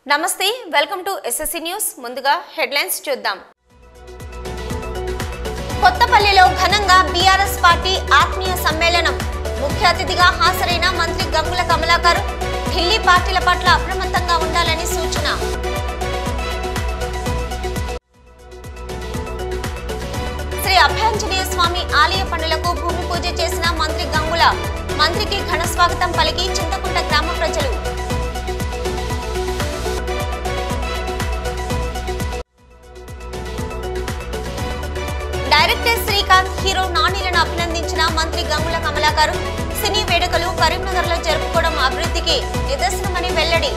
నమస్తే welcome to SSC news ముందుగా headlines చూద్దాం కొత్తపల్లిలో ఘనంగా బీఆర్ఎస్ పార్టీ ఆత్మీయ సమ్మేళనం ముఖ్య అతిథిగా హాజరైన మంత్రి గంగుల కమలాకర్ ఢిల్లీ పార్టీల పట్ల అప్రమత్తంగా ఉండాలని సూచన శ్రీ అభయాంజనేయ స్వామి ఆలయ పనులకు భూమి పూజ చేసిన మంత్రి గంగుల మంత్రికి ఘన స్వాగతం పలికి చింతకుంట గ్రామ ప్రజలు డైరెక్టర్ శ్రీకాంత్ హీరో నానిలను అభినందించిన మంత్రి గంగుల కమలాకర్ సినీ వేడుకలు కరీంనగర్ లో జరుపుకోవడం అభివృద్ధికి నిదర్శనమని వెల్లడి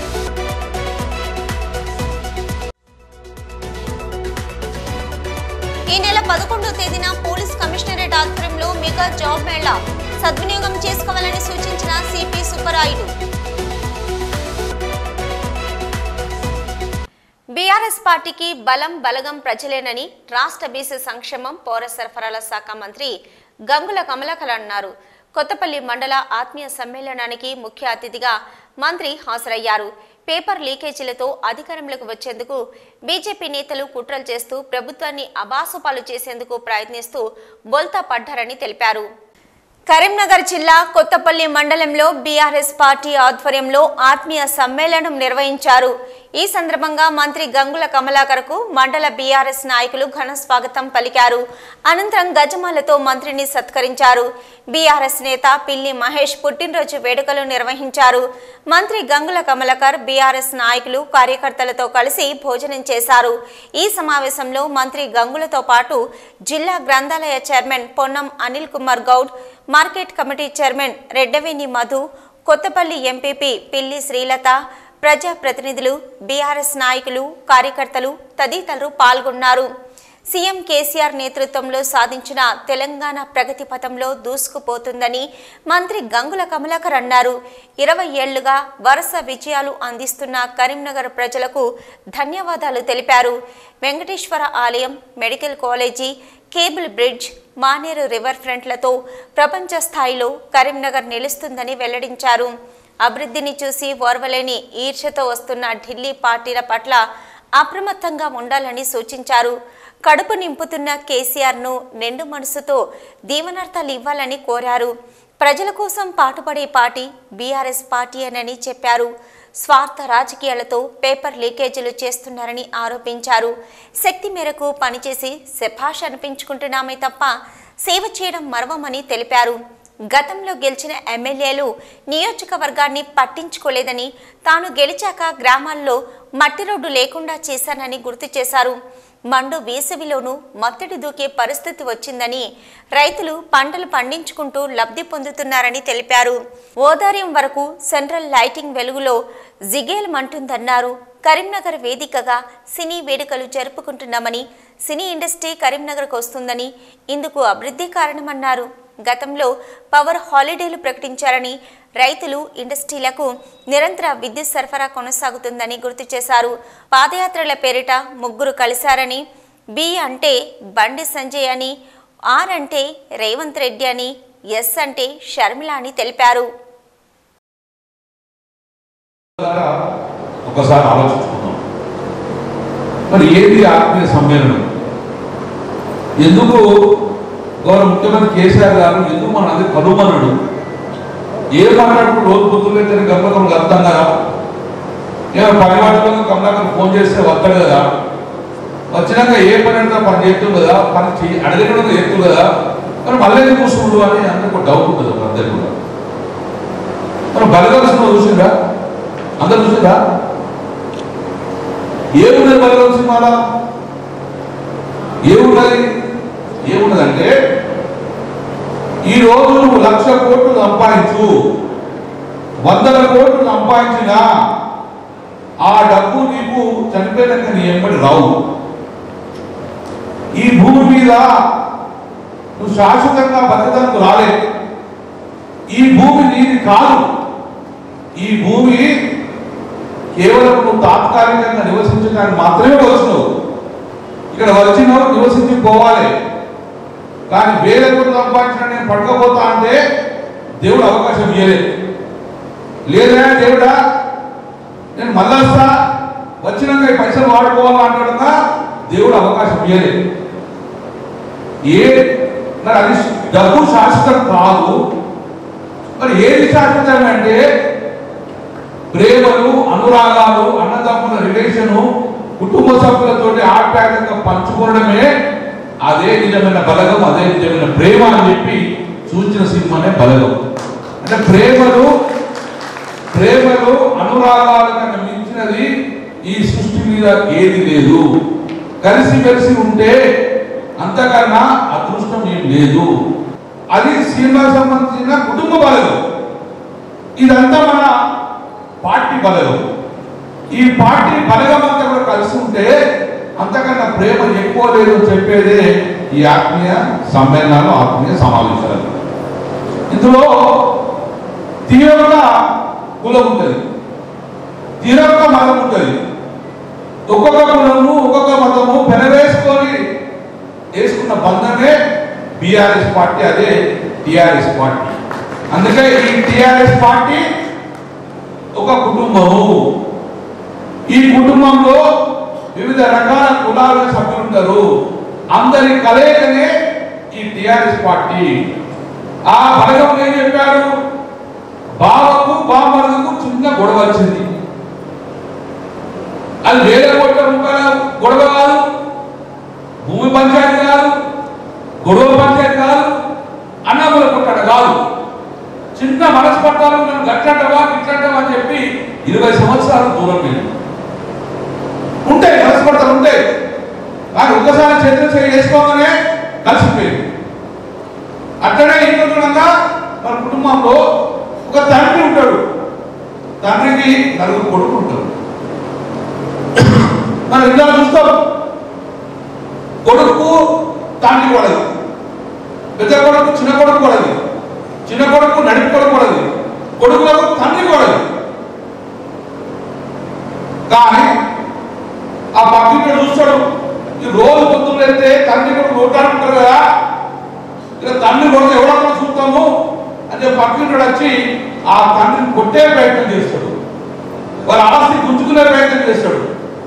ఈ నెల పదకొండో తేదీన పోలీస్ కమిషనరేట్ ఆధ్వర్యంలో మెగా జాబ్ మేళా సద్వినియోగం చేసుకోవాలని సూచించిన సిపి సుబ్బరాయుడు బీఆర్ఎస్ పార్టీకి బలం బలగం ప్రజలేనని రాష్ట్ర బీసీ సంక్షేమం పౌర సరఫరాల శాఖ మంత్రి గంగుల కమలాకర్ అన్నారు కొత్తపల్లి మండల ఆత్మీయ సమ్మేళనానికి ముఖ్య అతిథిగా మంత్రి హాజరయ్యారు పేపర్ లీకేజీలతో అధికారంలోకి వచ్చేందుకు బీజేపీ నేతలు కుట్రలు చేస్తూ ప్రభుత్వాన్ని అబాసుపాలు చేసేందుకు ప్రయత్నిస్తూ బోల్తా పడ్డారని తెలిపారు కరీంనగర్ జిల్లా కొత్తపల్లి మండలంలో బీఆర్ఎస్ పార్టీ ఆధ్వర్యంలో ఆత్మీయ సమ్మేళనం నిర్వహించారు ఈ సందర్భంగా మంత్రి గంగుల కమలాకర్కు మండల బీఆర్ఎస్ నాయకులు ఘన స్వాగతం పలికారు అనంతరం గజమాలతో మంత్రిని సత్కరించారు బీఆర్ఎస్ నేత పిల్లి మహేష్ పుట్టినరోజు వేడుకలు నిర్వహించారు మంత్రి గంగుల కమలాకర్ బీఆర్ఎస్ నాయకులు కార్యకర్తలతో కలిసి భోజనం చేశారు ఈ సమావేశంలో మంత్రి గంగులతో పాటు జిల్లా గ్రంథాలయ chairman Ponnam Anil Kumar Goud market committee chairman Reddaveni Madhu Kothapalli MPP Pilli Srilatha ప్రజాప్రతినిధులు బీఆర్ఎస్ నాయకులు కార్యకర్తలు తదితరులు పాల్గొన్నారు సీఎం కేసీఆర్ నేతృత్వంలో సాధించిన తెలంగాణ ప్రగతి పథంలో దూసుకుపోతుందని మంత్రి గంగుల కమలాకర్ అన్నారు ఇరవై ఏళ్లుగా వరుస విజయాలు అందిస్తున్న కరీంనగర్ ప్రజలకు ధన్యవాదాలు తెలిపారు వెంకటేశ్వర ఆలయం medical college cable bridge Maneru river ఫ్రంట్లతో ప్రపంచ స్థాయిలో కరీంనగర్ నిలుస్తుందని వెల్లడించారు అభివృద్ధిని చూసి ఓర్వలేని ఈర్ష్యతో వస్తున్న ఢిల్లీ పార్టీల పట్ల అప్రమత్తంగా ఉండాలని సూచించారు కడుపు నింపుతున్న కేసీఆర్ను నిండు మనసుతో దీవనార్థాలు ఇవ్వాలని కోరారు ప్రజల కోసం పాటుపడే పార్టీ బీఆర్ఎస్ పార్టీ అని చెప్పారు స్వార్థ రాజకీయాలతో పేపర్ లీకేజీలు చేస్తున్నారని ఆరోపించారు శక్తి మేరకు పనిచేసి శభాష్ అనిపించుకుంటున్నామే తప్ప సేవ చేయడం మర్వమని తెలిపారు గతంలో గెలిచిన ఎమ్మెల్యేలు నియోజకవర్గాన్ని పట్టించుకోలేదని తాను గెలిచాక గ్రామాల్లో మట్టి రోడ్డు లేకుండా చేశానని గుర్తు చేశారు మండు వేసవిలోనూ మత్తడి దూకే పరిస్థితి వచ్చిందని రైతులు పంటలు పండించుకుంటూ లబ్ధి పొందుతున్నారని తెలిపారు ఓదార్యం వరకు సెంట్రల్ లైటింగ్ వెలుగులో జిగేలమంటుందన్నారు కరీంనగర్ వేదికగా సినీ వేడుకలు జరుపుకుంటున్నామని సినీ ఇండస్ట్రీ కరీంనగర్కు వస్తుందని ఇందుకు అభివృద్ధి కారణమన్నారు గతంలో పవర్ హాలిడేలు ప్రకటించారని రైతులు ఇండస్ట్రీలకు నిరంతర విద్యుత్ సరఫరా కొనసాగుతుందని గుర్తు చేశారు పాదయాత్రల పేరిట ముగ్గురు కలిశారని బి అంటే బండి సంజయ్ అని ఆర్ అంటే రేవంత్ రెడ్డి అని ఎస్ అంటే షర్మిల అని తెలిపారు ద్వారా ఒకసారి ఆలోచించుకుందాం మరి ఏది ఆత్మీయ సమ్మేళనం ఎందుకు గౌరవ ముఖ్యమంత్రి కేసీఆర్ గారు ఎందుకు మన అది కనుమన్నాడు ఏ మాట్లాడుకుంటూ రోజు పొద్దున్నే తిరిగి గంపకం అర్థం కదా ఏమో పని మాటలకు కమలాకర్ ఫోన్ చేస్తే వస్తాడు కదా వచ్చినాక ఏ పని అంటే ఆ పని చేస్తుంది కదా పని చెయ్యి అడగడం చేస్తుంది కదా మరి మళ్ళీ ఎందుకు కూర్చుండు అని అందరికి ఒక డౌట్ ఉంటుంది ఒక అందరికి కూడా మరి బలగాల్సిన చూసిందా అందరు చూసిందా ఏమున్నది బలగం సినిమాలో ఏమున్నది ఏమున్నదంటే ఈ రోజు నువ్వు లక్ష కోట్లు సంపాదించు వందల కోట్లు సంపాదించినా ఆ డబ్బు నీకు చనిపోయినాక నీ ఎంబడి రావు ఈ భూమి మీద నువ్వు శాశ్వతంగా బతకడానికి రాలే ఈ భూమి నీది కాదు ఈ భూమి కేవలం నువ్వు తాత్కాలికంగా నివసించడానికి మాత్రమే వచ్చినావు ఇక్కడ వచ్చినావు నివసించి పోవాలి కానీ వేరే కోట్లు సంపాదించిన నేను పడకపోతా అంటే దేవుడు అవకాశం ఇవ్వలేదు లేదా దేవుడా నేను నేను మళ్ళా వస్తా వచ్చినాక ఈ పైసలు వాడుకోవాలంటాడుగా దేవుడు అవకాశం ఇవ్వలేదు ఏ మరి అది డబ్బు శాశ్వతం కాదు మరి ఏది శాశ్వతం అంటే ప్రేమలు అనురాగాలు అన్నదమ్ముల రిలేషను కుటుంబ సభ్యులతోటి ఆప్యాయంగా పంచుకోవడమే అదే నిజమైన బలగం అదే నిజమైన ప్రేమ అని చెప్పి సూచన సినిమానే బలగం అంటే ప్రేమలు ప్రేమలు అనురాగాల కన్నా మించినది ఈ సృష్టి మీద ఏది లేదు కలిసి కలిసి ఉంటే అంతకన్నా అదృష్టం ఏం లేదు అది సినిమా సంబంధించిన కుటుంబ బలగం ఇదంతా మన పార్టీ బలగం ఈ పార్టీ బలగం అంతా కూడా కలిసి ఉంటే అంతకన్నా ప్రేమ ఎక్కువ లేదు అని చెప్పేదే ఈ ఆత్మీయ సమ్మేళనాలు ఆత్మీయ సమావేశాలు ఇందులో తీవ్ర కులం ఉంటుంది తీవ్ర మతం ఉంటుంది ఒక్కొక్క కులము ఒక్కొక్క మతము పెనవేసుకొని వేసుకున్న బంధమే బీఆర్ఎస్ పార్టీ అదే టిఆర్ఎస్ పార్టీ అందుకే ఈ టిఆర్ఎస్ పార్టీ ఒక కుటుంబము ఈ కుటుంబంలో వివిధ రకాల కులాల సభ్యులు ఉంటారు అందరి కలయికనే ఈ టిఆర్ఎస్ పార్టీ ఆ బలగం ఏం చెప్పాడు బావకు బామరులకు చిన్న గొడవ వచ్చింది అది వేల కోట్ల రూపాయల గొడవ కాదు భూమి పంచాయతీ కాదు గొడవ పంచాయతీ కాదు అన్నముల కొట్టడ కాదు చిన్న మనస్పర్ధాలు నన్ను గట్లంటవా గిట్లంటవా అని చెప్పి ఇరవై సంవత్సరాలు దూరం లేదు ఉంటాయి మనస్పర్ధలు ఉంటాయి కానీ ఒక్కసారి చేతులు చేయి వేసుకోగానే కలిసిపోయింది అట్లనే ఇంకొకరంగా మన కుటుంబంలో ఒక తండ్రి ఉంటాడు తండ్రికి నలుగురు కొడుకు ఉంటారు మనం ఇలా చూస్తాం కొడుకు తండ్రి కొడదు పెద్ద కొడుకు చిన్న కొడుకు కొడదు చిన్న కొడుకు నడిపి కొడుకు కొడదు కొడుకులకు తండ్రి కొడదు కానీ ఆ పక్కింటి చూస్తాడు ఈ రోజు పొద్దున్న వెళ్తే తండ్రి కొడుకు నోటాడుకుంటారు కదా ఇక తండ్రి కొడుకు ఎవడన్నా చూస్తాము అంటే పక్కింటి వచ్చి ఆ తండ్రిని కొట్టే ప్రయత్నం చేస్తాడు వాళ్ళ ఆస్తి గుంజుకునే ప్రయత్నం చేస్తాడు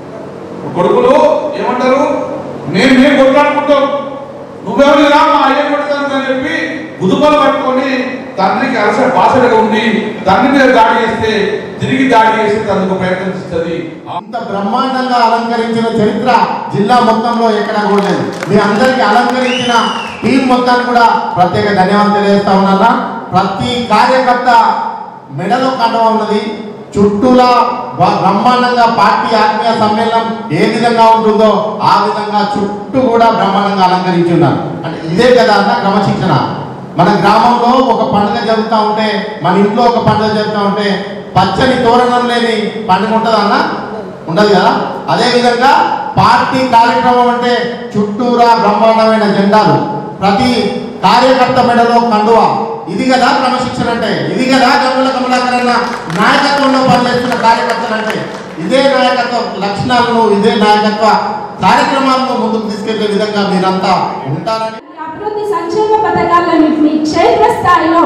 కొడుకులు ఏమంటారు మేము మేము కొట్లాడుకుంటాం నువ్వెవరు రా మా అయ్య కొడతాను అని చెప్పి గుదుపలు పట్టుకొని తండ్రికి అలస బాసడగా ఉండి తండ్రి మీద దాడి చేస్తే తిరిగి దాడి చేసి తనకు ప్రయత్నిస్తుంది అంత బ్రహ్మాండంగా అలంకరించిన చరిత్ర జిల్లా మొత్తంలో ఎక్కడా కూడా లేదు మీ అందరికి అలంకరించిన టీం మొత్తాన్ని కూడా ప్రత్యేక ధన్యవాదాలు తెలియజేస్తా ఉన్నారా ప్రతి కార్యకర్త మెడలో కండవ ఉన్నది చుట్టూలా బ- బ్రహ్మాండంగా పార్టీ ఆత్మీయ సమ్మేళనం ఏ విధంగా ఉంటుందో ఆ విధంగా చుట్టూ కూడా బ్రహ్మాండంగా అలంకరించి ఉన్నారు అంటే ఇదే కదా అన్న క్రమశిక్షణ మన గ్రామంలో ఒక పండుగ జరుగుతూ ఉంటే మన ఇంట్లో ఒక పండుగ జరుగుతూ ఉంటే పచ్చని తోరణం లేని పండుగ ఉంటుందా అన్న ఉండదు కదా అదే విధంగా పార్టీ కార్యక్రమం అంటే చుట్టూరా బ్రహ్మాండమైన జెండాలు ప్రతి కార్యకర్త మెడలో కండువ ఇది కదా క్రమశిక్షణ అంటే ఇది కదా గంగుల కమలాకరణ నాయకత్వంలో పనిచేస్తున్న కార్యకర్తలు అంటే ఇదే నాయకత్వ లక్షణాలను ఇదే నాయకత్వ కార్యక్రమాలను ముందుకు తీసుకెళ్లే విధంగా మీరంతా ఉంటారని అభివృద్ధి సంక్షేమ పథకాలన్నింటినీ క్షేత్రస్థాయిలో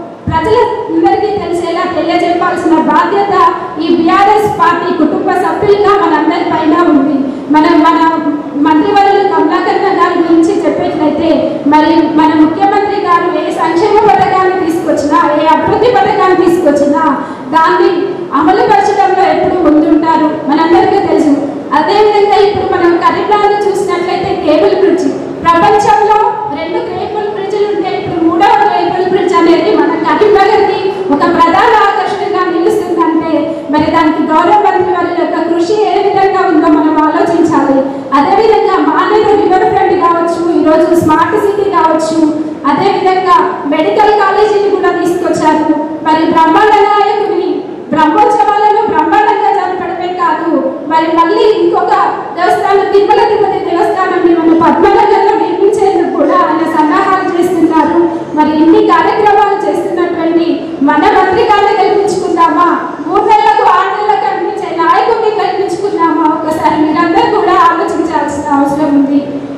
ప్రజలందరికీ తెలిసేలా తెలియజెప్పాల్సిన బాధ్యత ఈ బీఆర్ఎస్ పార్టీ కుటుంబ సభ్యులుగా మనందరి పైన ఉంది మనం మన మంత్రివర్యులు కమలాకరణ గారి గురించి చెప్పేట్లయితే మరి మన ముఖ్యమంత్రి గారు ఏ సంక్షేమ పథకాన్ని తీసుకొచ్చినా ఏ అభివృద్ధి పథకాన్ని తీసుకొచ్చినా దాన్ని అమలు పరచడంలో ఎప్పుడు ముందుంటారు మనందరికీ తెలుసు అదేవిధంగా ఇప్పుడు మనం కరీంనగర్ చూసినట్లయితే కేబుల్ బ్రిడ్జ్ ప్రపంచంలో రెండు కేబుల్ బ్రిడ్జ్లు ఉంటే ఇప్పుడు మూడవ కేబుల్ బ్రిడ్జ్ అనేది మన కరీంనగర్కి ఒక ప్రధాన ఆకర్షణగా నిలుస్తుందంటే మరి దానికి గౌరవ మంత్రి వారి యొక్క కృషి ఏ విధంగా ఉందో మనం ఆలోచించాలి అదేవిధంగా మానేరు రివర్ ఫ్రంట్ కావచ్చు ఈరోజు స్మార్ట్ సిటీ కావచ్చు అదేవిధంగా మెడికల్ కాలేజీని కూడా తీసుకొచ్చారు మరి బ్రహ్మాండ నాయకుని బ్రహ్మోత్సవాలను బ్రహ్మాండంగా జరపడమే కాదు మరి మళ్ళీ ఇంకొక దేవస్థానం తిరుమల తిరుపతి దేవస్థానం మన పద్మనగర్లో నిర్మించేందుకు కూడా ఆయన సన్నాహాలు చేస్తున్నారు మరి ఇన్ని కార్యక్రమాలు చేస్తున్నటువంటి మన మంత్రిగాన్ని కల్పించుకుందామా మూడు నెలలకు ఆరు నెలలకు కనిపించే నాయకుడిని కల్పించుకుందామా ఒకసారి మీరందరూ కూడా ఆలోచించాల్సిన అవసరం ఉంది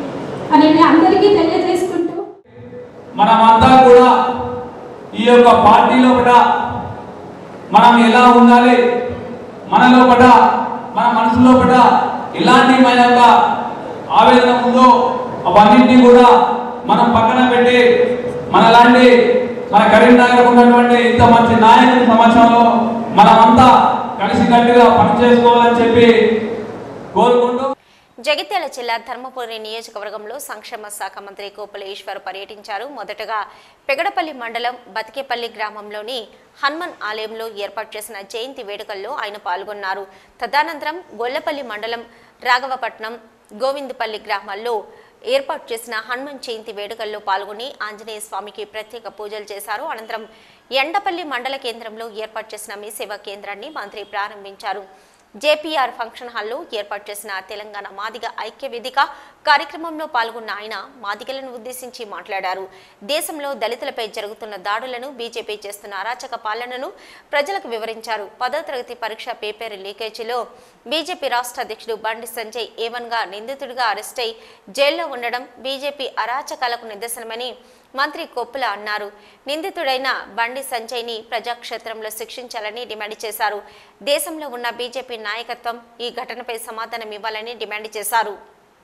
అని మీ అందరికీ తెలియజేసుకుంటూ మనమంతా కూడా ఈ యొక్క పార్టీలో కూడా మనం ఎలా ఉండాలి మన లోపల మన మనసు లోపల ఎలాంటి మన యొక్క ఆవేదన ఉందో అవన్నింటినీ కూడా మనం పక్కన పెట్టి మనలాంటి మన కరీంనగర్ ఉన్నటువంటి ఇంత మంచి నాయకుడి సమక్షంలో మనమంతా కలిసికట్టుగా పనిచేసుకోవాలని చెప్పి కోరుకుంటూ జగిత్యాల జిల్లా ధర్మపురి నియోజకవర్గంలో సంక్షేమ శాఖ మంత్రి కోపుల ఈశ్వర్ పర్యటించారు మొదటగా పెగడపల్లి మండలం బతికేపల్లి గ్రామంలోని హనుమన్ ఆలయంలో ఏర్పాటు చేసిన జయంతి వేడుకల్లో ఆయన పాల్గొన్నారు తదనంతరం గొల్లపల్లి మండలం రాఘవపట్నం గోవిందపల్లి గ్రామాల్లో ఏర్పాటు చేసిన హనుమాన్ జయంతి వేడుకల్లో పాల్గొని ఆంజనేయ స్వామికి ప్రత్యేక పూజలు చేశారు అనంతరం ఎండపల్లి మండల కేంద్రంలో ఏర్పాటు చేసిన మీ సేవా కేంద్రాన్ని మంత్రి ప్రారంభించారు జేపీఆర్ ఫంక్షన్ హాల్లో ఏర్పాటు చేసిన తెలంగాణ మాదిగ ఐక్య వేదిక కార్యక్రమంలో పాల్గొన్న ఆయన మాదిగలను ఉద్దేశించి మాట్లాడారు దేశంలో దళితులపై జరుగుతున్న దాడులను బీజేపీ చేస్తున్న అరాచక పాలనను ప్రజలకు వివరించారు పదో తరగతి పరీక్ష పేపర్ లీకేజీలో బీజేపీ రాష్ట్ర అధ్యక్షుడు బండి సంజయ్ ఏవన్గా నిందితుడిగా అరెస్ట్ అయి జైల్లో ఉండడం బీజేపీ అరాచకాలకు నిదర్శనమని మంత్రి కొప్పుల అన్నారు నిందితుడైన బండి సంజయ్ని ప్రజాక్షేత్రంలో శిక్షించాలని డిమాండ్ చేశారు దేశంలో ఉన్న బీజేపీ నాయకత్వం ఈ ఘటనపై సమాధానం ఇవ్వాలని డిమాండ్ చేశారు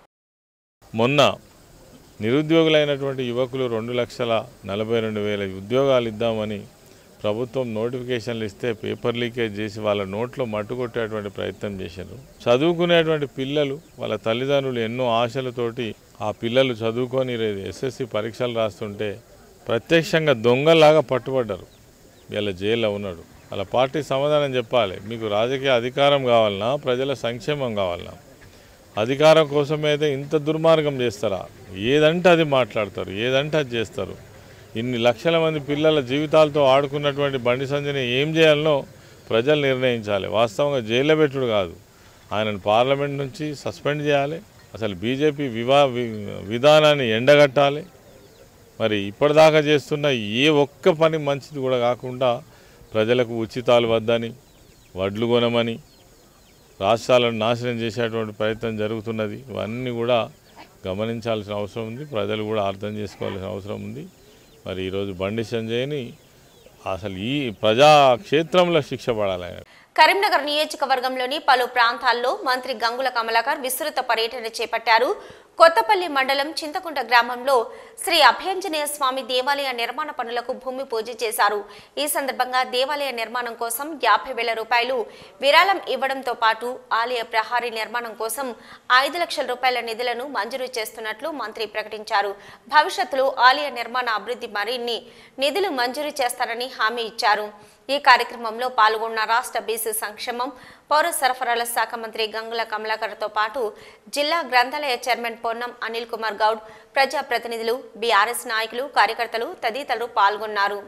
మొన్న నిరుద్యోగులైనటువంటి యువకులు రెండు లక్షల నలభై రెండు వేల ఉద్యోగాలు ఇద్దామని ప్రభుత్వం నోటిఫికేషన్లు ఇస్తే పేపర్ లీకేజ్ చేసి వాళ్ళ నోట్లో మట్టుకొట్టేటువంటి ప్రయత్నం చేశారు చదువుకునేటువంటి పిల్లలు వాళ్ళ తల్లిదండ్రులు ఎన్నో ఆశలతోటి ఆ పిల్లలు చదువుకొని ఎస్ఎస్సి పరీక్షలు రాస్తుంటే ప్రత్యక్షంగా దొంగలాగా పట్టుబడ్డారు వీళ్ళ జైల్లో ఉన్నాడు వాళ్ళ పార్టీ సమాధానం చెప్పాలి మీకు రాజకీయ అధికారం కావాలన్నా ప్రజల సంక్షేమం కావాలన్నా అధికారం కోసమైతే ఇంత దుర్మార్గం చేస్తారా ఏదంటే అది మాట్లాడతారు ఏదంటే అది చేస్తారు ఇన్ని లక్షల మంది పిల్లల జీవితాలతో ఆడుకున్నటువంటి బండి సంజయ్ని ఏం చేయాలనో ప్రజలు నిర్ణయించాలి వాస్తవంగా జైల్లో పెట్టుడు కాదు ఆయనను పార్లమెంట్ నుంచి సస్పెండ్ చేయాలి అసలు బీజేపీ వివా వి- విధానాన్ని ఎండగట్టాలి మరి ఇప్పటిదాకా చేస్తున్న ఏ ఒక్క పని మంచిది కూడా కాకుండా ప్రజలకు ఉచితాలు వద్దని వడ్లు కొనమని రాష్ట్రాలను నాశనం చేసేటువంటి ప్రయత్నం జరుగుతున్నది ఇవన్నీ కూడా గమనించాల్సిన అవసరం ఉంది ప్రజలు కూడా అర్థం చేసుకోవాల్సిన అవసరం ఉంది మరి ఈరోజు బండి సంజయ్ని అసలు ఈ ప్రజాక్షేత్రంలో శిక్ష పడాలి ఆయన కరీంనగర్ నియోజకవర్గంలోని పలు ప్రాంతాల్లో మంత్రి గంగుల కమలాకర్ విస్తృత పర్యటన చేపట్టారు కొత్తపల్లి మండలం చింతకుంట గ్రామంలో శ్రీ అభ్యంజనేయ స్వామి దేవాలయ నిర్మాణ పనులకు భూమి పూజ చేశారు ఈ సందర్భంగా దేవాలయ నిర్మాణం కోసం యాభై వేల రూపాయలు విరాళం ఇవ్వడంతో పాటు ఆలయ ప్రహారీ నిర్మాణం కోసం ఐదు లక్షల రూపాయల నిధులను మంజూరు చేస్తున్నట్లు మంత్రి ప్రకటించారు భవిష్యత్తులో ఆలయ నిర్మాణ అభివృద్ధి మరిన్ని నిధులు మంజూరు చేస్తారని హామీ ఇచ్చారు ఈ కార్యక్రమంలో పాల్గొన్న రాష్ట్ర బీసీ సంక్షేమం పౌర సరఫరాల శాఖ మంత్రి గంగుల కమలాకర్తో పాటు జిల్లా గ్రంథాలయ చైర్మన్ పొన్నం అనిల్ కుమార్ గౌడ్ ప్రజాప్రతినిధులు బీఆర్ఎస్ నాయకులు కార్యకర్తలు తదితరులు పాల్గొన్నారు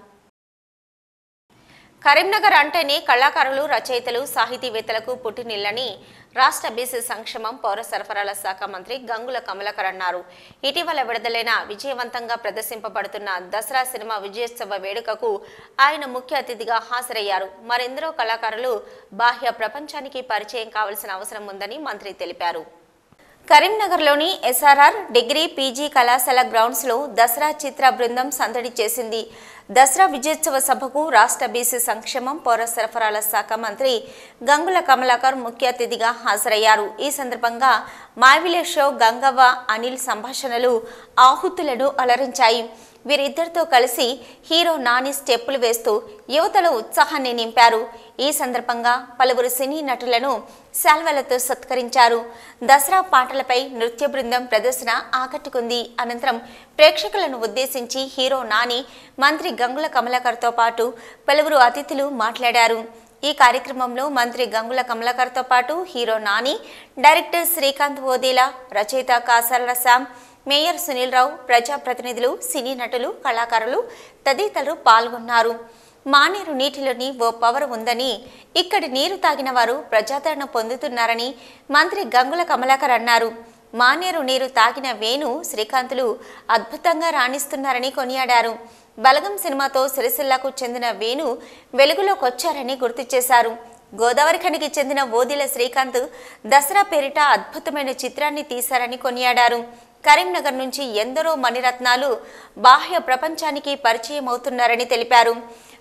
కరీంనగర్ అంటేనే కళాకారులు రచయితలు సాహితీవేత్తలకు పుట్టినిల్లని రాష్ట్ర బీసీ సంక్షేమం పౌర సరఫరాల శాఖ మంత్రి గంగుల కమలాకర్ అన్నారు ఇటీవల విడుదలైన విజయవంతంగా ప్రదర్శింపబడుతున్న దసరా సినిమా విజయోత్సవ వేడుకకు ఆయన ముఖ్య అతిథిగా హాజరయ్యారు మరెందరో కళాకారులు బాహ్య ప్రపంచానికి పరిచయం కావాల్సిన అవసరం ఉందని మంత్రి తెలిపారు కరీంనగర్లోని ఎస్ఆర్ఆర్ డిగ్రీ పీజీ కళాశాల గ్రౌండ్స్లో దసరా చిత్ర బృందం సందడి చేసింది దసరా విజయోత్సవ సభకు రాష్ట్ర బీసీ సంక్షేమం పౌర సరఫరాల శాఖ మంత్రి గంగుల కమలాకర్ ముఖ్య అతిథిగా హాజరయ్యారు ఈ సందర్భంగా మావిలే షో గంగవ్వ అనిల్ సంభాషణలు ఆహుతులను అలరించాయి వీరిద్దరితో కలిసి హీరో నాని స్టెప్పులు వేస్తూ యువతలో ఉత్సాహాన్ని నింపారు ఈ సందర్భంగా పలువురు సినీ నటులను శాల్వలతో సత్కరించారు దసరా పాటలపై నృత్య బృందం ప్రదర్శన ఆకట్టుకుంది అనంతరం ప్రేక్షకులను ఉద్దేశించి హీరో నాని మంత్రి గంగుల కమలాకర్తో పాటు పలువురు అతిథులు మాట్లాడారు ఈ కార్యక్రమంలో మంత్రి గంగుల కమలాకర్తో పాటు హీరో నాని డైరెక్టర్ శ్రీకాంత్ ఓదేలా రచయిత కాసర్ల శ్యామ్ మేయర్ సునీల్ రావు ప్రజాప్రతినిధులు సినీ నటులు కళాకారులు తదితరులు పాల్గొన్నారు మానేరు నీటిలోని ఓ పవర్ ఉందని ఇక్కడి నీరు తాగిన వారు ప్రజాదరణ పొందుతున్నారని మంత్రి గంగుల కమలాకర్ అన్నారు మానేరు నీరు తాగిన వేణు శ్రీకాంతులు అద్భుతంగా రాణిస్తున్నారని కొనియాడారు బలగం సినిమాతో సిరిసిల్లకు చెందిన వేణు వెలుగులోకొచ్చారని గుర్తు చేశారు గోదావరి ఖనికి చెందిన ఓదిల శ్రీకాంత్ దసరా పేరిట అద్భుతమైన చిత్రాన్ని తీశారని కొనియాడారు కరీంనగర్ నుంచి ఎందరో మణిరత్నాలు బాహ్య ప్రపంచానికి పరిచయం అవుతున్నారని తెలిపారు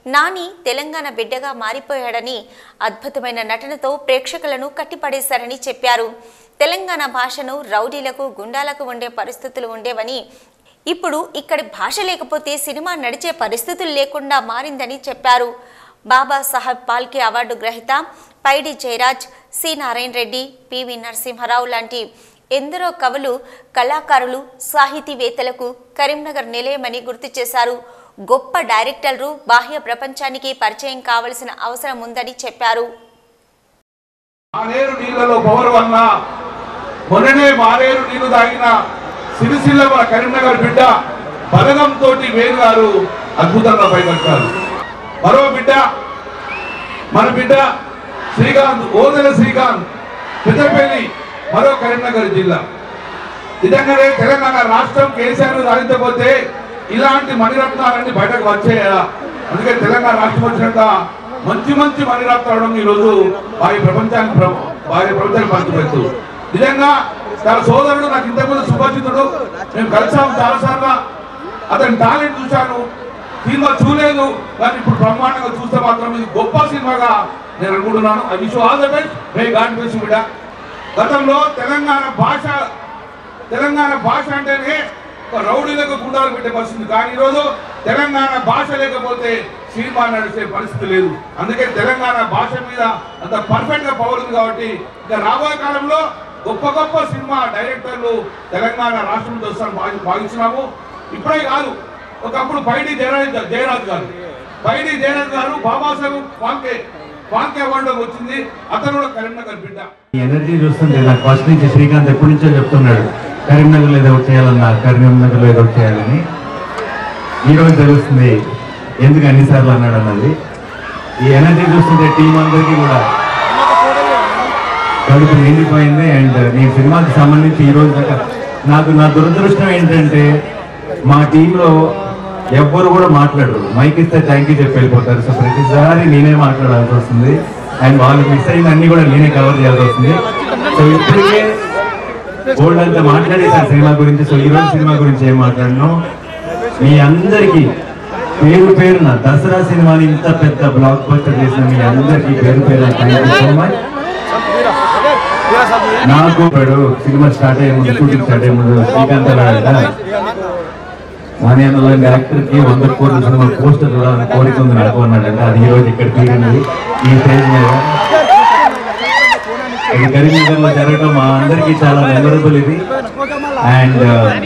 నాని తెలంగాణ బిడ్డగా మారిపోయాడని అద్భుతమైన నటనతో ప్రేక్షకులను కట్టిపడేశారని చెప్పారు తెలంగాణ భాషను రౌడీలకు గుండాలకు ఉండే పరిస్థితులు ఉండేవని ఇప్పుడు ఇక్కడి భాష లేకపోతే సినిమా నడిచే పరిస్థితులు లేకుండా మారిందని చెప్పారు బాబా సాహెబ్ పాల్కే అవార్డు గ్రహీత పైడి జయరాజ్ సి నారాయణ రెడ్డి పివి నరసింహారావు లాంటి ఎందరో కవులు కళాకారులు సాహితీవేత్తలకు కరీంనగర్ నిలయమని గుర్తు చేశారు గొప్ప డైరెక్టర్లు బాహ్య ప్రపంచానికి పరిచయం కావలసిన అవసరం ఉందని చెప్పారు మానేరు నీళ్ళలో పవర్ వల్ల మొన్ననే మానేరు నీళ్లు తాగిన సిరిసిల్ల మన కరీంనగర్ బిడ్డ బలగం తోటి వేరు గారు అద్భుతంగా పైకొచ్చారు మరో బిడ్డ మన బిడ్డ శ్రీకాంత్ ఓదెల శ్రీకాంత్ పెద్దపల్లి మరో కరీంనగర్ జిల్లా నిజంగానే తెలంగాణ రాష్ట్రం కేసీఆర్ సాధించకపోతే ఇలాంటి మణిరత్నాలన్నీ బయటకు వచ్చేయా అందుకే తెలంగాణ రాష్ట్రం వచ్చినాక మంచి మంచి మణిరత్నాలు ఈ రోజు వారి ప్రపంచానికి ప్ర- వారి ప్రపంచానికి పంచిపెడుతూ నిజంగా తన సోదరుడు నాకు ఇంతకుముందు సుపరిచితుడు మేము కలిసాము చాలాసార్లు అతని టాలెంట్ చూశాను సినిమా చూడలేదు కానీ ఇప్పుడు బ్రహ్మాండంగా చూస్తే మాత్రం ఇది గొప్ప సినిమాగా నేను అనుకుంటున్నాను I wish all the best may God bless you బిడ్డ గతంలో తెలంగాణ భాష తెలంగాణ భాష అంటేనే ఒక రౌడీలకు గుండాలు పెట్టే పరిస్థితి కానీ ఈరోజు తెలంగాణ భాష లేకపోతే సినిమా నడిచే పరిస్థితి లేదు అందుకే తెలంగాణ భాష మీద అంత పర్ఫెక్ట్ గా పవర్ ఉంది కాబట్టి ఇంకా రాబోయే కాలంలో గొప్ప గొప్ప సినిమా డైరెక్టర్లు తెలంగాణ రాష్ట్రం నుంచి వస్తారని భావి- భావిస్తున్నాము ఇప్పుడే కాదు ఒకప్పుడు పైడి జయరాజ్ జయరాజ్ గారు పైడి జయరాజ్ గారు బాబాసాహెబ్ ఫాల్కే ఫాల్కే అవార్డు వచ్చింది అతను కూడా కరీంనగర్ బిడ్డ ఈ ఎనర్జీ చూస్తుంటే నాకు ఫస్ట్ నుంచి శ్రీకాంత్ ఎప్పటి నుంచో చెప్తున్నాడు కరీంనగర్లో ఏదో ఒకటి చేయాలన్నా కరీంనగర్లో ఏదో ఒకటి చేయాలని ఈ రోజు తెలుస్తుంది ఎందుకు అన్నిసార్లు అన్నాడు అన్నది ఈ ఎనర్జీ చూస్తుంటే టీం అందరికీ కూడా కడుపు నిండిపోయింది అండ్ నేను సినిమాకి సంబంధించి ఈ రోజు దాకా నాకు నా దురదృష్టం ఏంటంటే మా టీంలో ఎవ్వరు కూడా మాట్లాడరు మైక్ ఇస్తే థ్యాంక్ యూ చెప్పి వెళ్ళిపోతారు సో ప్రతిసారి నేనే మాట్లాడాల్సి వస్తుంది అండ్ వాళ్ళు మిస్ అయిన అన్ని కూడా నేనే కవర్ చేయాల్సి వస్తుంది సో ఇప్పటికే గోల్డ్ అంతా మాట్లాడేశారు సినిమా గురించి సో ఈ రోజు సినిమా గురించి ఏం మాట్లాడను మీ అందరికీ పేరు పేరున దసరా సినిమాని ఇంత పెద్ద బ్లాక్ బస్టర్ చేసిన మీ అందరికీ పేరు పేరున థ్యాంక్ యూ సో మచ్ నాకు ఇప్పుడు సినిమా స్టార్ట్ అయ్యే ముందు షూటింగ్ స్టార్ట్ అయ్యే ముందు శ్రీకాంత్ అన్నాడంట వాణి అన్న లాంటి యాక్టర్ కి వంద కోట్ల సినిమా పోస్టర్ చూడాలని కోరిక ఉంది నాకు అన్నాడంట అది ఈ రోజు ఇక్కడ తీరింది ఈ స్టేజ్ మీద ఇది కరీంనగర్ లో జరగడం మా అందరికీ చాలా మెమరబుల్ ఇది అండ్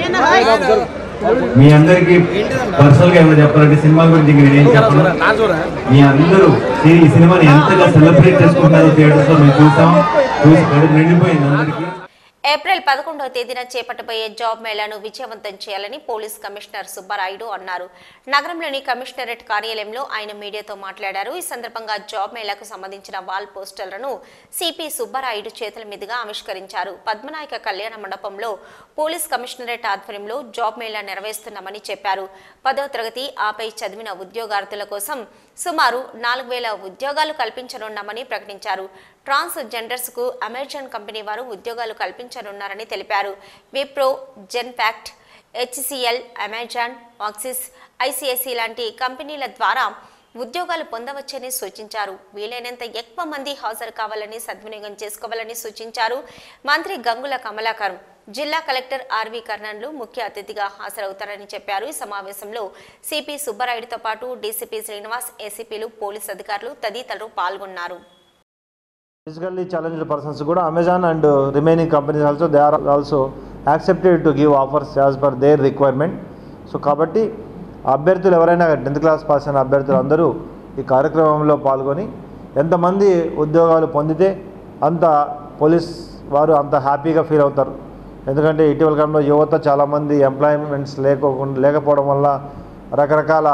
మీ అందరికి పర్సనల్ గా ఏమైనా చెప్పాలంటే సినిమా గురించి ఇంక నేనేం చెప్పను మీ అందరూ ఈ- ఈ సినిమాని ఎంతగా సెలబ్రేట్ చేసుకుంటారో థియేటర్స్ లో మేము చూసాం చూసి కడుపు నిండిపోయింది అందరికీ ఏప్రిల్ పదకొండవ తేదీన చేపట్టబోయే జాబ్ మేళాను విజయవంతం చేయాలని పోలీస్ కమిషనర్ సుబ్బారాయుడు అన్నారు నగరంలోని కమిషనరేట్ కార్యాలయంలో ఆయన మీడియాతో మాట్లాడారు ఈ సందర్భంగా జాబ్ మేళాకు సంబంధించిన వాల్ పోస్టర్లను సిపి సుబ్బారాయుడు చేతుల మీదుగా ఆవిష్కరించారు పద్మనాయక కళ్యాణ మండపంలో పోలీస్ కమిషనరేట్ ఆధ్వర్యంలో జాబ్ మేళా నిర్వహిస్తున్నామని చెప్పారు పదో తరగతి ఆపై చదివిన ఉద్యోగార్థుల కోసం సుమారు నాలుగు వేల ఉద్యోగాలు కల్పించనున్నామని ప్రకటించారు ట్రాన్స్ జెండర్స్ కు అమెజాన్ కంపెనీ వారు ఉద్యోగాలు కల్పించనున్నారని తెలిపారు Wipro Genpact HCL Amazon Axis ICICI లాంటి కంపెనీల ద్వారా ఉద్యోగాలు పొందవచ్చని సూచించారు వీలైనంత ఎక్కువ మంది హాజరు కావాలని సద్వినియోగం చేసుకోవాలని సూచించారు మంత్రి గంగుల కమలాకర్ జిల్లా కలెక్టర్ ఆర్వి కర్ణన్లు ముఖ్య అతిథిగా హాజరవుతారని చెప్పారు ఈ సమావేశంలో సిపి సుబ్బరాయుడుతో పాటు డీసీపీ శ్రీనివాస్ ఏసీపీలు పోలీస్ అధికారులు తదితరులు పాల్గొన్నారు physically challenged persons కూడా Amazon and remaining companies also they are also accepted to give offers as per their requirement so కాబట్టి అభ్యర్థులు ఎవరైనా టెన్త్ క్లాస్ పాస్ అయిన అభ్యర్థులు అందరూ ఈ కార్యక్రమంలో పాల్గొని ఎంతమంది ఉద్యోగాలు పొందితే అంత పోలీస్ వారు అంత హ్యాపీగా ఫీల్ అవుతారు ఎందుకంటే ఇటీవల కాలంలో యువత చాలామంది ఎంప్లాయ్మెంట్స్ లేకోకుండా లేకపోవడం వల్ల రకరకాల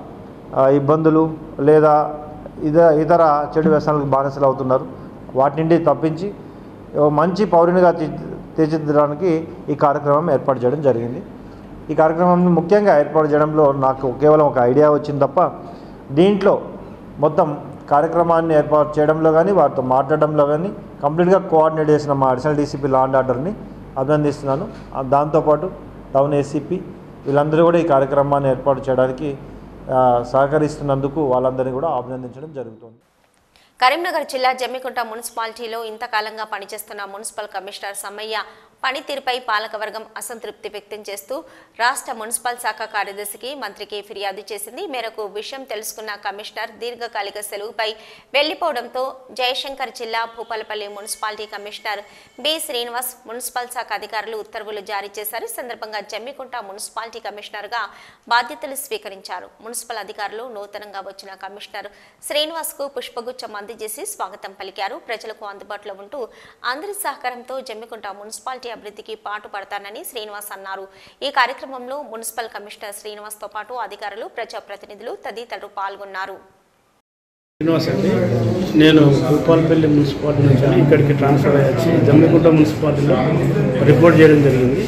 ఆ, ఇబ్బందులు లేదా ఇతర ఇతర చెడు వ్యసనాలకు బానిసలు అవుతున్నారు వాటి నుండి తప్పించి ఓ మంచి పౌరునిగా తీ- తీర్చిదిద్దడానికి ఈ కార్యక్రమం ఏర్పాటు చేయడం జరిగింది ఈ కార్యక్రమం ముఖ్యంగా ఏర్పాటు చేయడంలో నాకు కేవలం ఒక ఐడియా వచ్చింది తప్ప దీంట్లో మొత్తం కార్యక్రమాన్ని ఏర్పాటు చేయడంలో కానీ వారితో మాట్లాడడంలో కానీ కంప్లీట్గా కోఆర్డినేట్ చేసిన మా అడిషనల్ డీసీపీ లా అండ్ ఆర్డర్ని అభినందిస్తున్నాను ఆ దాంతోపాటు టౌన్ ఏసీపీ వీళ్ళందరూ కూడా ఈ కార్యక్రమాన్ని ఏర్పాటు చేయడానికి ఆ, సహకరిస్తున్నందుకు వాళ్ళందరినీ కూడా అభినందించడం జరుగుతుంది కరీంనగర్ జిల్లా జమ్మికుంట మున్సిపాలిటీలో ఇంతకాలంగా పనిచేస్తున్న మున్సిపల్ కమిషనర్ సమ్మయ్య పనితీరుపై పాలకవర్గం అసంతృప్తి వ్యక్తం చేస్తూ రాష్ట్ర మున్సిపల్ శాఖ కార్యదర్శికి మంత్రికి ఫిర్యాదు చేసింది ఈ మేరకు విషయం తెలుసుకున్న కమిషనర్ దీర్ఘకాలిక సెలవుపై వెళ్లిపోవడంతో జయశంకర్ జిల్లా Bhupalpally municipality commissioner B Srinivas municipal శాఖ అధికారులు ఉత్తర్వులు జారీ చేశారు ఈ సందర్భంగా జమ్మికుంట మున్సిపాలిటీ కమిషనర్గా బాధ్యతలు స్వీకరించారు మున్సిపల్ అధికారులు నూతనంగా వచ్చిన కమిషనర్ శ్రీనివాస్ కు పుష్పగుచ్చం అందజేసి స్వాగతం పలికారు ప్రజలకు అందుబాటులో ఉంటూ అందరి సహకారంతో జమ్మికుంట మున్సిపాలిటీ అభివృద్ధికి పాటుపడతానని శ్రీనివాస్ అన్నారు ఈ కార్యక్రమంలో మున్సిపల్ కమిషనర్ శ్రీనివాస్ తో పాటు అధికారులు ప్రజాప్రతినిధులు తదితరులు పాల్గొన్నారు శ్రీనివాస్ అండి నేను భూపాలపల్లి మున్సిపాలిటీ నుంచి వెళ్ళి ఇక్కడికి ట్రాన్స్ఫర్ అయ్యి జమ్మిగుంట మున్సిపాలిటీలో రిపోర్ట్ చేయడం జరిగింది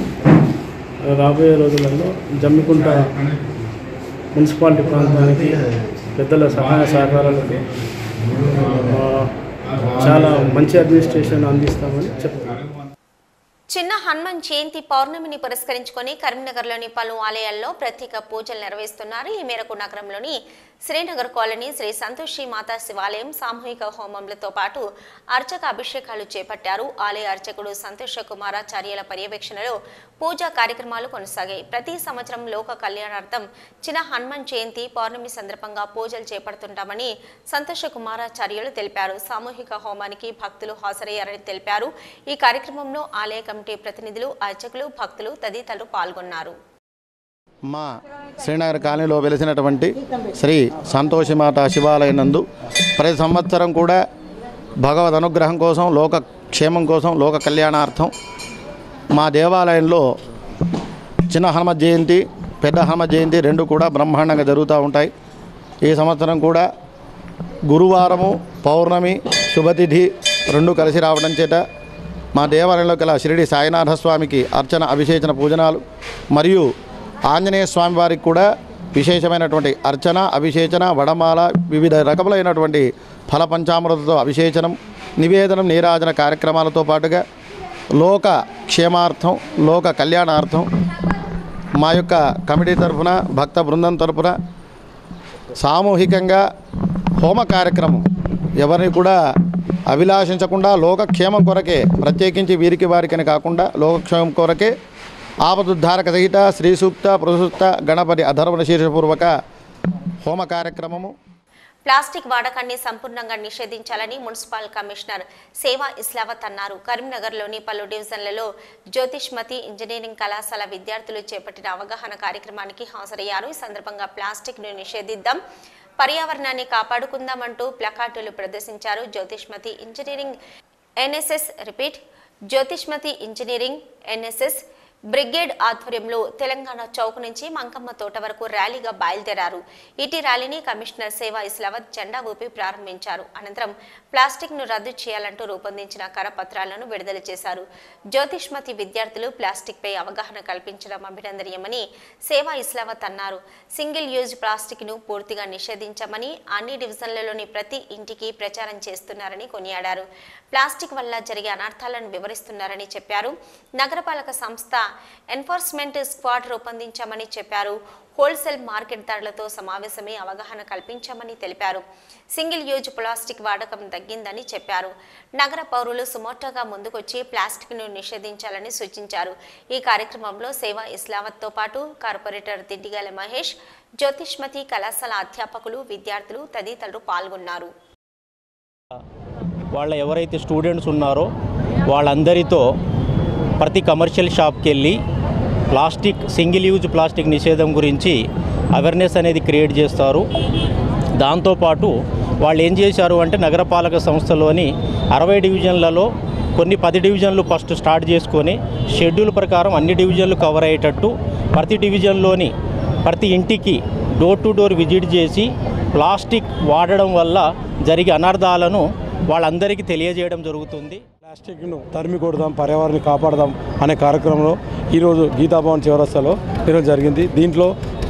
రాబోయే రోజులలో జమ్మికుంట మున్సిపాలిటీ ప్రాంతానికి పెద్దల సహాయ సహకారాలతో ఆ, చాలా మంచి అడ్మినిస్ట్రేషన్ అందిస్తామని చెప్తున్నాను చిన్న హనుమాన్ జయంతి పౌర్ణమిని పురస్కరించుకొని కరీంనగర్లోని పలు ఆలయాల్లో ప్రత్యేక పూజలు నిర్వహిస్తున్నారు ఈ మేరకు నగరంలోని శ్రీనగర్ కాలనీ శ్రీ సంతోషి మాతా శివాలయం సామూహిక హోమములతో పాటు అర్చక అభిషేకాలు చేపట్టారు ఆలయ అర్చకుడు సంతోష కుమారాచార్యుల పర్యవేక్షణలో పూజా కార్యక్రమాలు కొనసాగాయి ప్రతి సంవత్సరం లోక కళ్యాణార్థం చిన్న హనుమాన్ జయంతి పౌర్ణమి సందర్భంగా పూజలు చేపడుతుంటామని సంతోష కుమారాచార్యులు తెలిపారు సామూహిక హోమానికి భక్తులు హాజరయ్యారని తెలిపారు ఈ కార్యక్రమంలో ఆలయ కమిటీ ప్రతినిధులు అర్చకులు భక్తులు తదితరులు పాల్గొన్నారు మా శ్రీనగర్ కాలనీలో వెలిసినటువంటి శ్రీ సంతోషిమాత శివాలయం నందు ప్రతి సంవత్సరం కూడా భగవద్ అనుగ్రహం కోసం లోక క్షేమం కోసం లోక కళ్యాణార్థం మా దేవాలయంలో చిన్న హనుమత్ జయంతి పెద్ద హనుమత్ జయంతి రెండు కూడా బ్రహ్మాండంగా జరుగుతూ ఉంటాయి ఈ సంవత్సరం కూడా గురువారము పౌర్ణమి శుభతిథి రెండు కలిసి రావడం చేత మా దేవాలయంలో గల షిరిడి సాయినాథ స్వామికి అర్చన అభిషేచన పూజనాలు మరియు ఆంజనేయ స్వామి వారికి కూడా విశేషమైనటువంటి అర్చన అభిషేచన వడమాల వివిధ రకములైనటువంటి ఫల పంచామృతతో అభిషేచనం నివేదనం నీరాజన కార్యక్రమాలతో పాటుగా లోక క్షేమార్థం లోక కళ్యాణార్థం మా యొక్క కమిటీ తరఫున భక్త బృందం తరఫున సామూహికంగా హోమ కార్యక్రమం ఎవరిని కూడా అభిలాషించకుండా లోకక్షేమం కొరకే ప్రత్యేకించి వీరికి వారికని కాకుండా లోకక్షేమం కొరకే ఆపదుద్ధారక సహిత శ్రీ సూక్త ప్రసూక్త గణపతి అధర్వణ శీర్షపూర్వక హోమ కార్యక్రమము ప్లాస్టిక్ వాడకాన్ని సంపూర్ణంగా నిషేధించాలని మున్సిపల్ కమిషనర్ సేవా ఇస్లావత్ అన్నారు కరీంనగర్లోని పలు డివిజన్లలో జ్యోతిష్మతి ఇంజనీరింగ్ కళాశాల విద్యార్థులు చేపట్టిన అవగాహన కార్యక్రమానికి హాజరయ్యారు ఈ సందర్భంగా ప్లాస్టిక్ ను నిషేధిద్దాం పర్యావరణాన్ని కాపాడుకుందామంటూ ప్లకార్డులు ప్రదర్శించారు Jyothishmathi engineering NSS repeat Jyothishmathi engineering NSS brigade ఆధ్వర్యంలో తెలంగాణ చౌక్ నుంచి మంకమ్మ తోట వరకు ర్యాలీగా బయలుదేరారు ఇటీ ర్యాలీని కమిషనర్ సేవా ఇస్లావత్ జెండా ఊపి ప్రారంభించారు అనంతరం ప్లాస్టిక్ ను రద్దు చేయాలంటూ రూపొందించిన కరపత్రాలను విడుదల చేశారు జ్యోతిష్మతి విద్యార్థులు ప్లాస్టిక్ పై అవగాహన కల్పించడం అభినందనీయమని సేవా ఇస్లావత్ అన్నారు సింగిల్ యూజ్ ప్లాస్టిక్ ను పూర్తిగా నిషేధించామని అన్ని డివిజన్లలోని ప్రతి ఇంటికి ప్రచారం చేస్తున్నారని కొనియాడారు ప్లాస్టిక్ వల్ల జరిగే అనర్థాలను వివరిస్తున్నారని చెప్పారు నగరపాలక సంస్థ ఎన్ఫోర్స్మెంట్ స్క్వాడ్ రూపొందించామని చెప్పారు హోల్సేల్ మార్కెట్ ధరలతో సమావేశమై అవగాహన కల్పించామని తెలిపారు సింగిల్ యూజ్ ప్లాస్టిక్ వాడకం తగ్గిందని చెప్పారు నగర పౌరులు సుమోటోగా ముందుకొచ్చి ప్లాస్టిక్ ను నిషేధించాలని సూచించారు ఈ కార్యక్రమంలో సేవా ఇస్లావత్తో పాటు కార్పొరేటర్ దిడ్డిగాల మహేష్ జ్యోతిష్మతి కళాశాల అధ్యాపకులు విద్యార్థులు తదితరులు పాల్గొన్నారు వాళ్ళ ఎవరైతే స్టూడెంట్స్ ఉన్నారో వాళ్ళందరితో ప్రతి కమర్షియల్ షాప్కి వెళ్ళి ప్లాస్టిక్ సింగిల్ యూజ్ ప్లాస్టిక్ నిషేధం గురించి అవేర్నెస్ అనేది క్రియేట్ చేస్తారు దాంతోపాటు వాళ్ళు ఏం చేశారు అంటే నగరపాలక సంస్థలోని అరవై డివిజన్లలో కొన్ని పది డివిజన్లు ఫస్ట్ స్టార్ట్ చేసుకొని షెడ్యూల్ ప్రకారం అన్ని డివిజన్లు కవర్ అయ్యేటట్టు ప్రతి డివిజన్లోని ప్రతి ఇంటికి డోర్ టు డోర్ విజిట్ చేసి ప్లాస్టిక్ వాడడం వల్ల జరిగే అనర్థాలను వాళ్ళందరికీ తెలియజేయడం జరుగుతుంది ప్లాస్టిక్ను తరిమి కొడదాం పర్యావరణాన్ని కాపాడదాం అనే కార్యక్రమంలో ఈరోజు గీతాభవన్ చివరస్తలో ఈరోజు జరిగింది దీంట్లో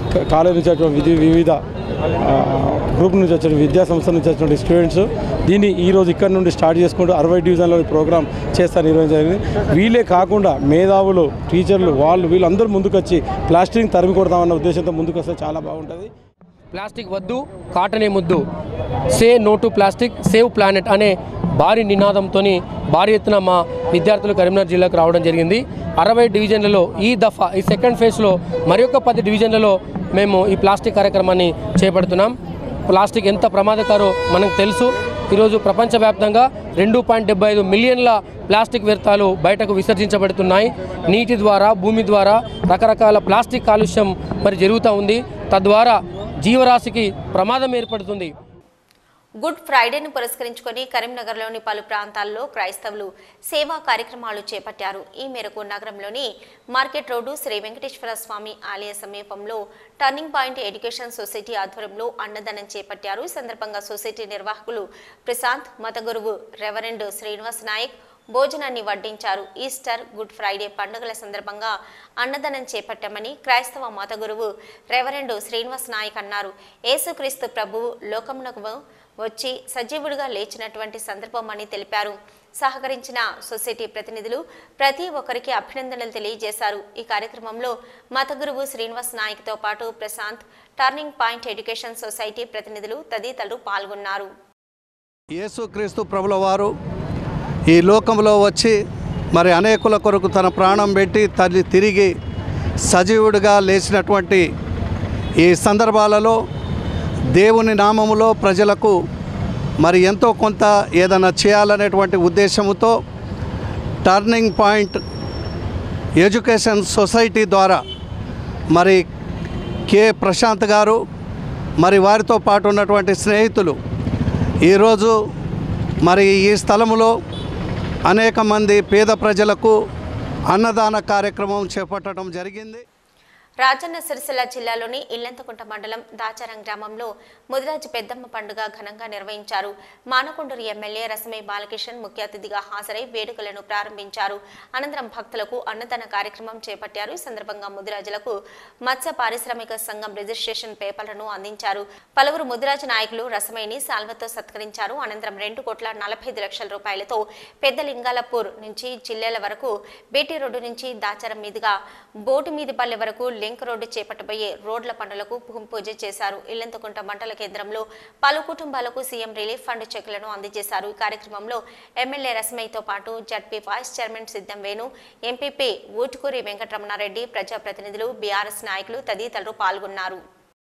క- కాలేజ్ నుంచి వచ్చిన విధి వివిధ ఆ, గ్రూప్ నుంచి వచ్చిన విద్యా సంస్థల నుంచి వచ్చిన స్టూడెంట్స్ దీన్ని ఈ రోజు ఇక్కడ నుండి స్టార్ట్ చేసుకుంటూ అరవై డివిజన్లో ప్రోగ్రామ్ చేస్తారు నిర్వహించడం వీళ్ళే కాకుండా మేధావులు టీచర్లు వాళ్ళు వీళ్ళందరూ ముందుకొచ్చి ప్లాస్టిక్ తరిమి కొడదామన్న ఉద్దేశంతో ముందుకు వస్తే చాలా బాగుంటుంది ప్లాస్టిక్ వద్దు కాటనే ముద్దు say no to plastic save planet అనే భారీ నినాదంతో భారీ ఎత్తున మా విద్యార్థులు కరీంనగర్ జిల్లాకు రావడం జరిగింది అరవై డివిజన్లలో ఈ దఫా ఈ సెకండ్ ఫేజ్లో మరి ఒక పది డివిజన్లలో మేము ఈ ప్లాస్టిక్ కార్యక్రమాన్ని చేపడుతున్నాం ప్లాస్టిక్ ఎంత ప్రమాదకారో మనకు తెలుసు ఈరోజు ప్రపంచవ్యాప్తంగా రెండు పాయింట్ డెబ్బై ఐదు మిలియన్ల ప్లాస్టిక్ వ్యర్థాలు బయటకు విసర్జించబడుతున్నాయి నీటి ద్వారా భూమి ద్వారా రకరకాల ప్లాస్టిక్ కాలుష్యం మరి జరుగుతూ ఉంది తద్వారా జీవరాశికి ప్రమాదం ఏర్పడుతుంది గుడ్ ఫ్రైడేను పురస్కరించుకొని కరీంనగర్లోని పలు ప్రాంతాల్లో క్రైస్తవులు సేవా కార్యక్రమాలు చేపట్టారు ఈ మేరకు నగరంలోని మార్కెట్ రోడ్డు శ్రీ వెంకటేశ్వర స్వామి ఆలయ సమీపంలో టర్నింగ్ పాయింట్ ఎడ్యుకేషన్ సొసైటీ ఆధ్వర్యంలో అన్నదానం చేపట్టారు ఈ సందర్భంగా సొసైటీ నిర్వాహకులు ప్రశాంత్ మత గురువు రెవరెండ్ శ్రీనివాస్ నాయక్ భోజనాన్ని వడ్డించారు ఈస్టర్ గుడ్ ఫ్రైడే పండుగల సందర్భంగా అన్నదానం చేపట్టామని క్రైస్తవ మత గురువు రెవరెండు శ్రీనివాస్ నాయక్ అన్నారు యేసుక్రీస్తు ప్రభువు లోకమునకు వచ్చి సజీవుడిగా లేచినటువంటి సందర్భం అని తెలిపారు సహకరించిన సొసైటీ ప్రతినిధులు ప్రతి ఒక్కరికి అభినందనలు తెలియజేశారు ఈ కార్యక్రమంలో మత గురువు శ్రీనివాస్ నాయక్తో పాటు Prashanth turning point education society ప్రతినిధులు తదితరులు పాల్గొన్నారు యేసుక్రీస్తు ప్రభుల వారు ఈ లోకంలో వచ్చి మరి అనేకుల కొరకు తన ప్రాణం పెట్టి తల్లి తిరిగి సజీవుడిగా లేచినటువంటి ఈ సందర్భాలలో దేవుని నామములో ప్రజలకు మరి ఎంతో కొంత ఏదైనా చేయాలనేటువంటి ఉద్దేశంతో టర్నింగ్ పాయింట్ ఎడ్యుకేషన్ సొసైటీ ద్వారా మరి కె ప్రశాంత్ గారు మరి వారితో పాటు ఉన్నటువంటి స్నేహితులు ఈరోజు మరి ఈ స్థలములో అనేక మంది పేద ప్రజలకు అన్నదాన కార్యక్రమం చేపట్టడం జరిగింది రాజన్న సిరిసిల్ల జిల్లాలోని ఇల్లంతకుంట మండలం దాచారం గ్రామంలో ముదిరాజు పెద్దమ్మ పండుగ ఘనంగా నిర్వహించారు మానకొండూరు ఎమ్మెల్యే రసమే బాలకిషన్ ముఖ్య అతిథిగా హాజరై వేడుకలను ప్రారంభించారు అనంతరం భక్తులకు అన్నదాన కార్యక్రమం చేపట్టారు ఈ సందర్భంగా ముదిరాజులకు మత్స్య పారిశ్రామిక సంఘం రిజిస్ట్రేషన్ పేపర్లను అందించారు పలువురు ముదిరాజు నాయకులు రసమేని సాల్వతో సత్కరించారు అనంతరం రెండు కోట్ల నలభై ఐదు లక్షల రూపాయలతో పెద్ద లింగాలపూర్ నుంచి జిల్లేల వరకు బీటీ రోడ్డు నుంచి దాచారం మీదుగా బోటు మీదిపల్లె వరకు లింక్ రోడ్డు చేపట్టబోయే రోడ్ల పనులకు భూమి పూజ చేశారు ఇల్లంతకుంట మండల కేంద్రంలో పలు కుటుంబాలకు సీఎం రిలీఫ్ ఫండ్ చెక్కులను అందజేశారు ఈ కార్యక్రమంలో ఎమ్మెల్యే రస్మయ్యతో పాటు జడ్పీ వైస్ చైర్మన్ సిద్ధం వేణు ఎంపీపీ ఊటుకూరి వెంకటరమణారెడ్డి ప్రజాప్రతినిధులు బీఆర్ఎస్ నాయకులు తదితరులు పాల్గొన్నారు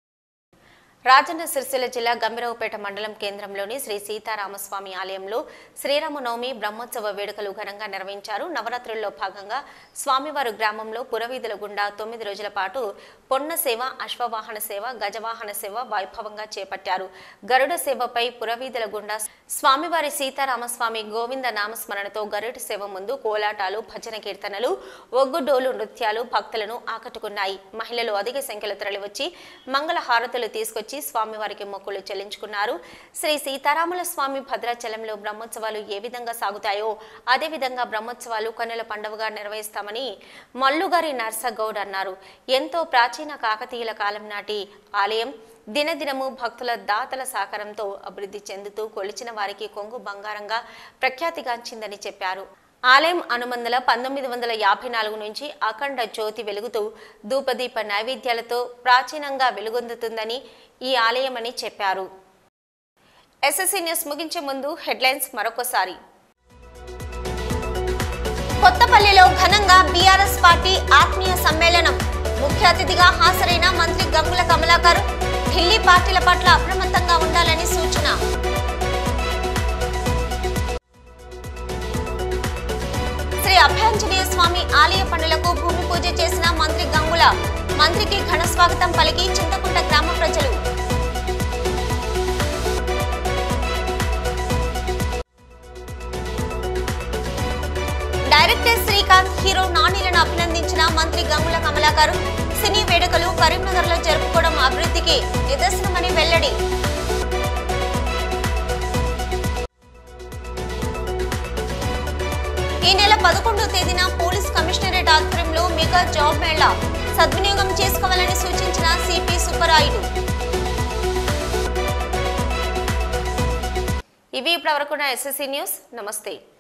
రాజన్న సిరిసిల్ల జిల్లా గంభీరావుపేట మండలం కేంద్రంలోని శ్రీ సీతారామస్వామి ఆలయంలో శ్రీరామనవమి బ్రహ్మోత్సవ వేడుకలు ఘనంగా నిర్వహించారు నవరాత్రుల్లో భాగంగా స్వామివారు గ్రామంలో పురవీధుల గుండా తొమ్మిది రోజుల పాటు పొన్న సేవ అశ్వవాహన సేవ గజవాహన సేవ వైభవంగా చేపట్టారు గరుడ సేవపై పురవీధుల గుండా స్వామివారి సీతారామస్వామి గోవింద నామస్మరణతో గరుడ సేవ ముందు కోలాటాలు భజన కీర్తనలు ఒగ్గుడోలు నృత్యాలు భక్తులను ఆకట్టుకున్నాయి మహిళలు అధిక సంఖ్యలో తరలివచ్చి మంగళ హారతులు తీసుకొచ్చి స్వామివారికి మొక్కులు చెల్లించుకున్నారు శ్రీ సీతారాముల స్వామి భద్రాచలంలో బ్రహ్మోత్సవాలు ఏ విధంగా సాగుతాయో అదే విధంగా బ్రహ్మోత్సవాలు కన్నుల పండుగగా నిర్వహిస్తామని మల్లుగారి నర్సగౌడ్ అన్నారు ఎంతో ప్రాచీన కాకతీయుల కాలం నాటి ఆలయం దినదినము భక్తుల దాతల సహకారంతో అభివృద్ధి చెందుతూ కొలిచిన వారికి కొంగు బంగారంగా ప్రఖ్యాతిగాంచిందని చెప్పారు ఆలయం అనుమందల పంతొమ్మిది వందల యాభై నాలుగు నుంచి అఖండ జ్యోతి వెలుగుతూ ధూపదీప నైవేద్యాలతో ప్రాచీనంగా వెలుగొందుతుందని ఈ ఆలయమని చెప్పారు ఎస్ఎస్సీ న్యూస్ ముగించే ముందు హెడ్లైన్స్ మరొకసారి కొత్తపల్లిలో ఘనంగా బీఆర్ఎస్ పార్టీ ఆత్మీయ సమ్మేళనం ముఖ్య అతిథిగా హాజరైన మంత్రి గంగుల కమలాకర్ ఢిల్లీ పార్టీల పట్ల అప్రమత్తంగా ఉండాలని సూచన శ్రీ అభయాంజనేయ స్వామి ఆలయ పనులకు భూమి పూజ చేసిన మంత్రి గంగుల మంత్రికి ఘన స్వాగతం పలికి చింతకుంట గ్రామ ప్రజలు డైరెక్టర్ శ్రీకాంత్ హీరో నానీలను అభినందించిన మంత్రి గంగుల కమలాకర్ సినీ వేడుకలు కరీంనగర్ లో జరుపుకోవడం అభివృద్ధికి నిదర్శనమని వెల్లడి ఈ నెల పదకొండో తేదీన పోలీస్ కమిషనరేట్ ఆధ్వర్యంలో మెగా జాబ్ మేళా సద్వినియోగం చేసుకోవాలని సూచించిన సిపి సుబ్బరాయుడు ఇవి ఇప్పటివరకున్న ఎస్ఎస్సీ న్యూస్ నమస్తే